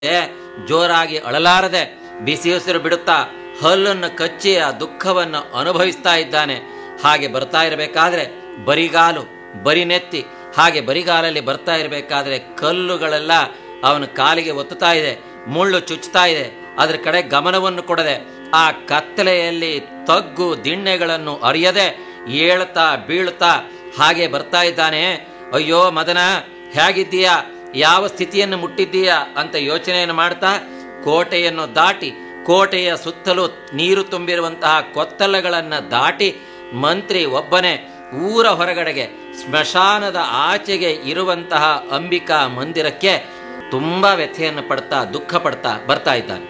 ಜೋರಾಗಿ ಅಳಲಾರದೆ ಬಿಸಿ ಉಸಿರು ಬಿಡುತ್ತಾ ಹಲ್ಲನ್ನು ಕಚ್ಚಿ ಆ ದುಃಖವನ್ನು ಅನುಭವಿಸ್ತಾ ಇದ್ದಾನೆ ಹಾಗೆ ಬರ್ತಾ ಇರಬೇಕಾದ್ರೆ ಬರಿಗಾಲು ಬರಿ ನೆತ್ತಿ ಹಾಗೆ ಬರಿಗಾಲಲ್ಲಿ ಬರ್ತಾ ಇರಬೇಕಾದ್ರೆ ಕಲ್ಲುಗಳೆಲ್ಲ ಅವನ ಕಾಲಿಗೆ ಒತ್ತುತ್ತಾ ಇದೆ ಮುಳ್ಳು ಚುಚ್ಚುತ್ತಾ ಇದೆ ಅದರ ಕಡೆ ಗಮನವನ್ನು ಕೊಡದೆ ಆ ಕತ್ತಲೆಯಲ್ಲಿ ತಗ್ಗು ದಿಣ್ಣೆಗಳನ್ನು ಅರಿಯದೆ ಏಳ್ತಾ ಬೀಳ್ತಾ ಹಾಗೆ ಬರ್ತಾ ಇದ್ದಾನೆ ಅಯ್ಯೋ ಮದನ ಹೇಗಿದ್ದೀಯಾ ಯಾವ ಸ್ಥಿತಿಯನ್ನು ಮುಟ್ಟಿದ್ದೀಯಾ ಅಂತ ಯೋಚನೆಯನ್ನು ಮಾಡ್ತಾ ಕೋಟೆಯನ್ನು ದಾಟಿ ಕೋಟೆಯ ಸುತ್ತಲೂ ನೀರು ತುಂಬಿರುವಂತಹ ಕೊತ್ತಲಗಳನ್ನು ದಾಟಿ ಮಂತ್ರಿ ಒಬ್ಬನೇ ಊರ ಹೊರಗಡೆಗೆ ಸ್ಮಶಾನದ ಆಚೆಗೆ ಇರುವಂತಹ ಅಂಬಿಕಾ ಮಂದಿರಕ್ಕೆ ತುಂಬಾ ವ್ಯಥೆಯನ್ನು ಪಡ್ತಾ ದುಃಖ ಪಡ್ತಾ ಬರ್ತಾ ಇದ್ದಾನೆ